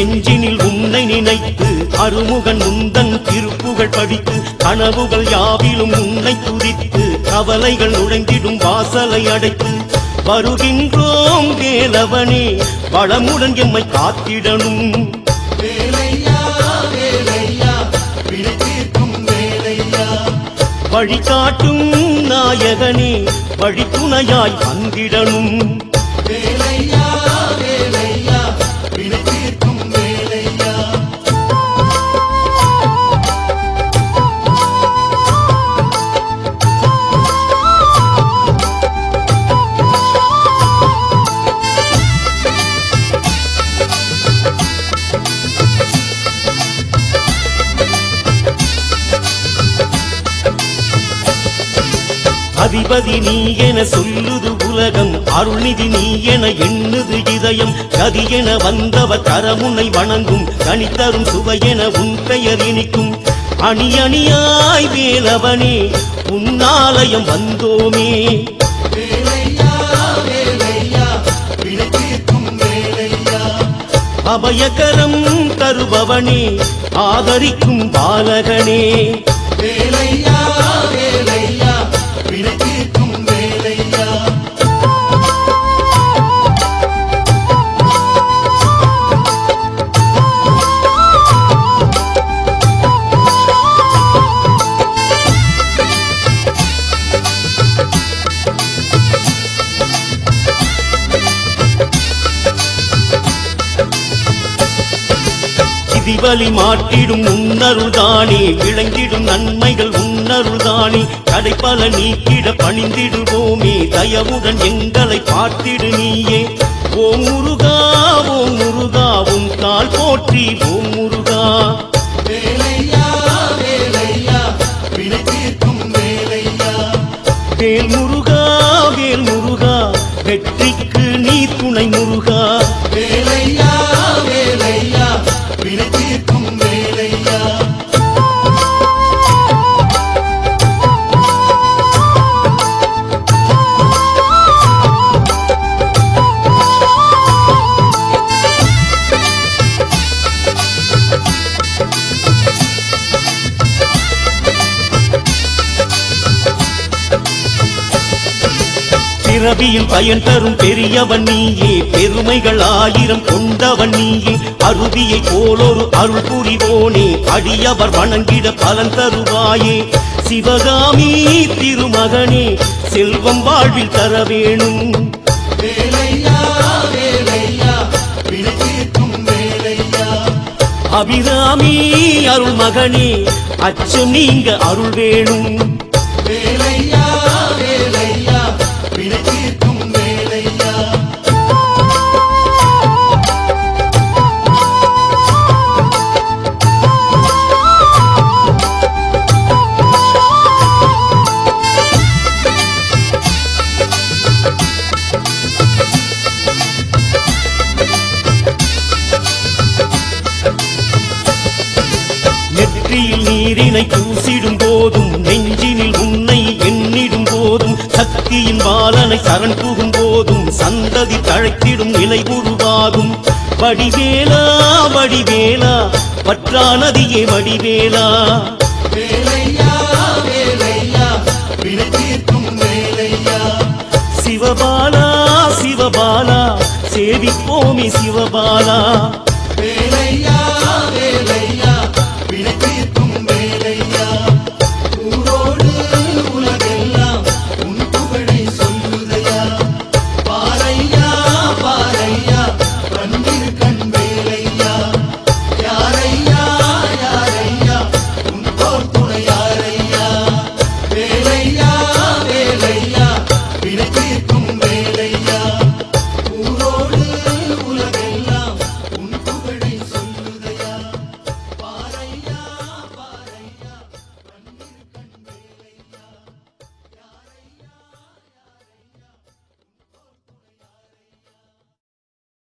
நெஞ்சினில் உன்னை நினைத்து அருமுகன் முந்தன் திருப்புகழ் படித்து கனவுகள் யாவிலும் உன்னை துதித்து கவலைகள் நுழைந்திடும் வாசலை அடைத்து வருகின்றோம் வேலவனே வளமுடன் எம்மை காத்திடணும் வேலையா வேலையா வினை தீர்க்கும் வேலையா வழிகாட்டும் நாயகனே வழித்துணையாய் வந்திடணும் வேலையா வேலையா வினை தீர்க்கும் வேலையா அதிபதி நீ என சொல்லுது உலகம் அருள்நிதி நீ என எண்ணுது இதயம் கதி என வந்தவர் கரமுனை வணங்கும் கனித்தரும் சுவையென உன் பெயர் இனிக்கும் அணி அணியாய் வேலவனே உன்னாலயம் வந்தோமே வேலையா வேலையா வினை தீர்க்கும் வேலையா அபயகரம் தருபவனே ஆதரிக்கும் பாலகனே வேலையா வேலையா வினை தீர்க்கும் வேலையா விதிவலி மாற்றிடும் உன்னருள்தானே விளங்கிடும் நன்மைகள் உன்னருள்தானே கடைப்பல நீக்கிட பணிந்திடுவோமே தயவுடன் எங்களை பார்த்திடு நீயே ஓம் முருகா ஓம் முருகா உன் கால் போற்றி ஓம் முருகா வேலையா வேலையா வினை தீர்க்கும் வேலையா வேல் முருகா வேல் முருகா வெற்றிக்கு நீ துணை முருகா வேலையா வேலையா வினை தீர்க்கும் வேலையா பிறவியில் பயன் தரும் பெரியவன் நீயே பெருமைகள் ஆயிரம் கொண்டவன் நீயே அருவியை போலொரு அருள் புரிவோனே அடியவர் வணங்கிட பலன் தருவாயே சிவகாமி திருமகனே செல்வம் வாழ்வில் தர வேணும் வேலையா வேலையா வினை தீர்க்கும் வேலையா அபிராமி அருள் மகனே அச்சம் நீங்க அருள் வேணும் வேலையா வேலையா வினை தீர்க்கும் வேலையா நெற்றியில் நீரினை பூசிடும் போதும் நெஞ்சினில் உன்னை எண்ணிடும் போதும் சக்தியின் பாலனை சரண் புகும் போதும் சந்ததி தழைத்திடும் நிலை உருவாகும் வடிவேலா வடிவேலா பற்றா நதியே வடிவேலா வேலையா வேலையா வினை தீர்க்கும் வேலையா சிவபாலா சிவபாலா சேவிப்போமே சிவபாலா